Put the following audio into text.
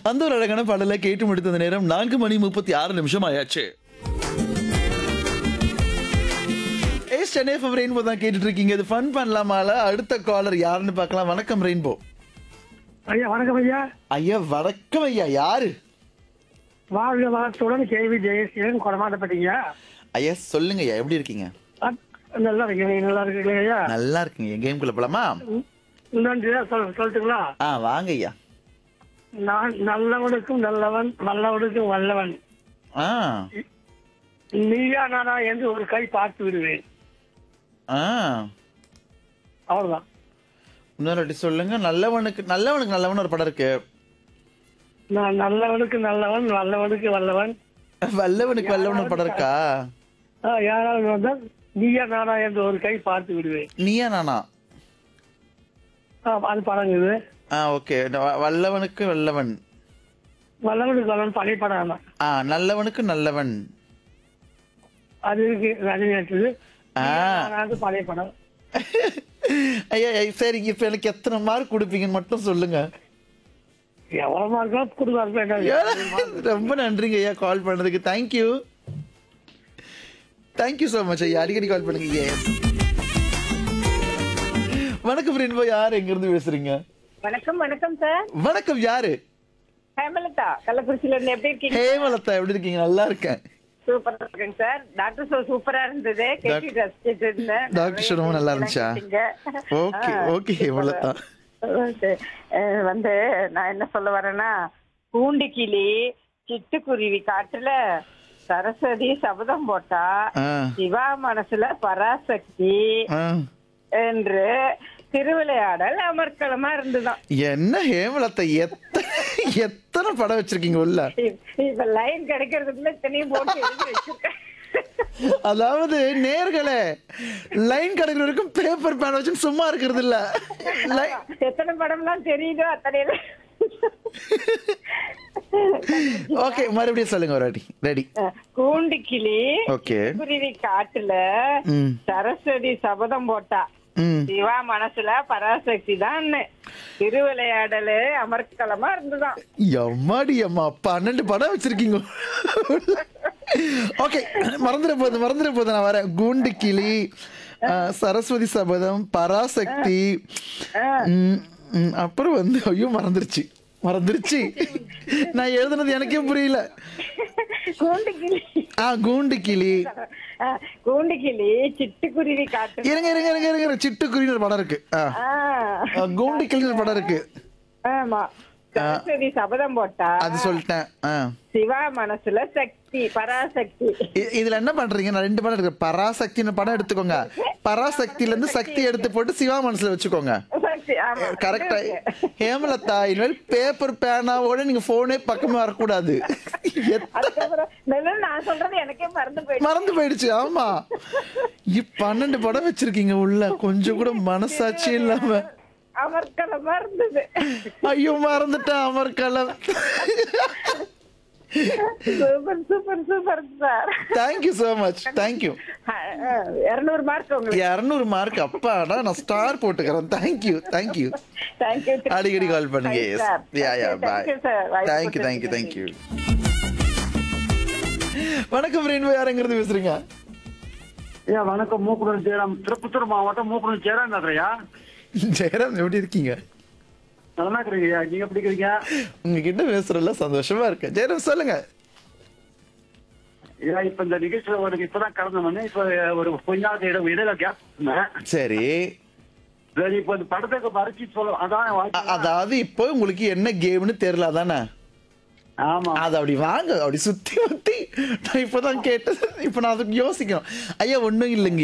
அந்த ஒரு அழகான பாடலை கேட்டு முடித்த நேரம் நான்கு மணி முப்பத்தி ஆறு நிமிஷம் ஆயாச்சு ஏ சென்னை எஃப்எம் ரெயின்போ தான் கேட்டுட்டு இருக்கீங்க இது ஃபன் பண்ணலாமால அடுத்த காலர் யாருன்னு பார்க்கலாம் வணக்கம் ரெயின்போ ஐயா வணக்கம் ஐயா ஐயா வணக்கம் ஐயா யாரு வாழ்க வளத்துடன் கேள்வி ஜெயசீலன் கொடமாட்டப்பட்டீங்க ஐயா சொல்லுங்க ஐயா எப்படி இருக்கீங்க நல்லா இருக்கீங்க நீங்க நல்லா இருக்கீங்களா ஐயா நல்லா இருக்கீங்க கேம்குள்ள போலாமா நன்றி சொல் சொல்லட்டுங்களா ஆ வாங்க ஐயா நான் நல்லவனுக்கும் நல்லவன் வல்லவனுக்கும் வல்லவன் ஆ நீயா நானா என்று ஒரு கை பார்த்து விடுவேன் ஆ அவ்வளவுதான் இன்னொரு வாட்டி சொல்லுங்க நல்லவனுக்கு நல்லவனுக்கு நல்லவன் ஒரு படம் இருக்கு நான் நல்லவனுக்கு நல்லவன் வல்லவனுக்கு வல்லவன் வல்லவனுக்கு வல்லவன் ஒரு படம் இருக்கா ஆ, யாராவது வந்தால் நீயா நானா என்று ஒரு கை பார்த்து விடுவேன் நீயா நானா ஆ, அது படங்குது ஆ ஓகே வல்லவனுக்கு வல்லவன் வல்லவனுக்கு வல்லவன் பழைய படம் தான் ஆ நல்லவனுக்கு நல்லவன் அது இருக்கு ரஜினி நடிச்சது ஆ. நானாவது பழைய படம் ஐயா ஐயா, சரி இப்ப எனக்கு எத்தனை மார்க் கொடுப்பீங்கன்னு மட்டும் சொல்லுங்க எவ்வளவு மார்க்கெல்லாம் கொடுக்காரு என்ன ரொம்ப நன்றிங்க ஐயா கால் பண்ணதுக்கு தேங்க்யூ தேங்க்யூ ஸோ மச் ஐயா அடிக்கடி கால் பண்ணுங்க வணக்கம் ஃப்ரெண்ட் போய் யார் எங்க இருந்து பேசுறீங்க வணக்கம் வணக்கம் சார் வணக்கம் யாரு ஹேமலதா கள்ளக்குறிச்சியில இருந்து எப்படி இருக்கீங்க ஹேமலதா எப்படி இருக்கீங்க நல்லா இருக்கேன் சூப்பரா இருக்கேங்க சார் டாக்டர் ஷோ சூப்பரா இருந்தது கேட்டு ரசிச்சிட்டு இருந்தேன் டாக்டர் ஷோ ரொம்ப நல்லா இருந்துச்சா? Okay, okay, Hemalatha. ஓகே. அஹ் வந்து நான் என்ன சொல்ல வரேன்னா பூண்டி கிளி சிட்டுக்குருவி காட்டுல சரஸ்வதி சபதம் போட்டா ஆ. சிவா மனசுல பராசக்தி ஆ. என்று திருவிளையாடல் அமர்க்களமா இருந்துதான் என்ன ஹேமலதா எத்தனை எத்தனை படம் வச்சிருக்கீங்க உள்ள இப்ப லைன் கிடைக்கிறதுக்குள்ள இத்தனையும் போட்டு எழுதி வச்சிருக்கேன் அதாவது நேர்களே லைன் கிடைக்கிற வரைக்கும் பேப்பர் பேன் வச்சு சும்மா இருக்கிறது இல்ல லை- எத்தனை படம்லாம் தெரியுதோ அத்தனை ஓகே மறுபடியும் சொல்லுங்க ஒரு வாட்டி ரெடி கூண்டு கிளி ஓகே குருவி காட்டுல ம் சரஸ்வதி சபதம் போட்டா ம் சிவா மனசுல பராசக்தி தான் திருவிளையாடலு அமர்க்களமா இருந்துதான் எம்மாடி அம்மா பன்னெண்டு படம் வச்சிருக்கீங்க ஓகே மறந்துட போகுது மறந்துட போகுது நான் வரேன் கூண்டு கிளி ஆ, சரஸ்வதி சபதம் பராசக்தி ம், ம், அப்புறம் வந்து ஐயோ மறந்துருச்சு மறந்துருச்சு நான் எழுதுனது எனக்கே புரியல கூண்டு கிளி ஆ கூண்டு கிளி அஹ், கூண்டு கிளி சிட்டுக்குருவி காட்டு இருங்க இருங்க இருங்க இருங்க இருங்க. சிட்டுக்குருவின்னு ஒரு படம் இருக்கு ஆ ஆஹ், ஆ, கூண்டு கிளின்னு ஒரு படம் இருக்கு ஆமா சரஸ்வதி சபதம் போட்டா அது சொல்லிட்டேன் ஆ சிவா மனசுல சக்தி பராசக்தி இ- இதுல என்ன பண்றீங்க நான் ரெண்டு படம் இருக்கு பராசக்தின்னு படம் எடுத்துக்கோங்க பராசக்தில இருந்து சக்தி எடுத்து போட்டு சிவா மனசுல வச்சுக்கோங்க சக்தி ஆமா கரெக்டா இது இருக்கு. ஹேமலதா இனிமேல் பேப்பர் பேனாவோட நீங்க போனே பக்கமே வரக்கூடாது எத்- அதுக்கப்புறம் மெல்ல நான் சொல்றது எனக்கே மறந்து போயிடுச்சு மறந்து போயிடுச்சு ஆமா இப் பன்னெண்டு படம் வச்சிருக்கீங்க உள்ள கொஞ்சம் கூட மனசாட்சி இல்லாம அமர்க்கலமா இருந்தது ஐயோ மறந்துட்டேன் அமர்கலம் super super super sir thank you so much thank you இருநூறு மார்க் உங்களுக்கு இரநூறு மார்க் அப்பாடா நான் ஸ்டார் போட்டுக்கிறேன் தேங்க்யூ தேங்க்யூ தேங்க்யூ அடிக்கடி கால் பண்ணுங்க yes ya ya bye thank you thank you thank you வணக்கம் ரெயின்போ யாருங்கிறது பேசுறீங்க ஐயா வணக்கம் மூக்குடன் ஜெயராம் திருப்பத்தூர் மாவட்டம் மூக்குடன் ஜெயராம் பேசுறையா ஜெயராம் எப்படி இருக்கீங்க நல்லா இருக்கிறீங்க ஐயா நீங்க எப்படி இருக்கிறீங்க உங்ககிட்ட பேசுறதுல சந்தோஷமா இருக்கேன் ஜெயராம் சொல்லுங்க ஐயா இப்ப இந்த நிகழ்ச்சியில ஒரு இப்பதான் கடந்து வந்தேன் இப்ப ஒரு கொஞ்ச நாள் இடம் இடையில கேப் இருந்தேன் சரி சரி இப்ப இந்த படத்துக்கு பறிச்சு சொல்ல அதான் அ- வாழ்க்கை. அதாவது இப்போ உங்களுக்கு என்ன கேம்னு தெரியல தானே ஆமா அது அப்படி வாங்க அப்படி சுத்தி முத்தி நான் இப்பதான் கேட்டது இப்ப நான் அதுக்கு யோசிக்கணும் ஐயா ஒண்ணும் இல்லைங்க